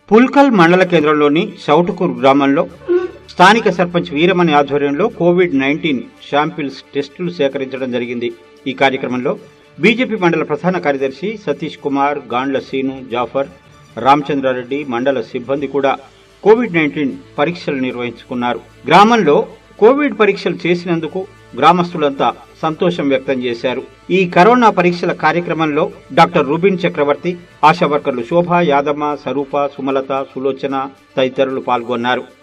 పుల్కల్ మండల కేంద్రంలోని షౌటుకూర్ గ్రామంలో స్థానిక సర్పంచ్ వీరమణి ఆధ్వర్యంలో కోవిడ్ నైన్టీన్ శాంపిల్స్ టెస్టులు సేకరించడం జరిగింది ఈ కార్యక్రమంలో బీజేపీ మండల ప్రధాన కార్యదర్శి సతీష్ కుమార్ గాండ్ల సీను జాఫర్ రామచంద్రారెడ్డి మండల సిబ్బంది కూడా కోవిడ్ నైన్టీన్ పరీక్షలు నిర్వహించుకున్నారు గ్రామంలో కోవిడ్ పరీక్షలు చేసినందుకు గ్రామస్తులంతా సంతోషం వ్యక్తం చేశారు ఈ కరోనా పరీక్షల కార్యక్రమంలో డాక్టర్ రూబిన్ చక్రవర్తి ఆశా వర్కర్లు శోభ యాదమ్మ స్వరూప సుమలత సులోచన తదితరులు పాల్గొన్నారు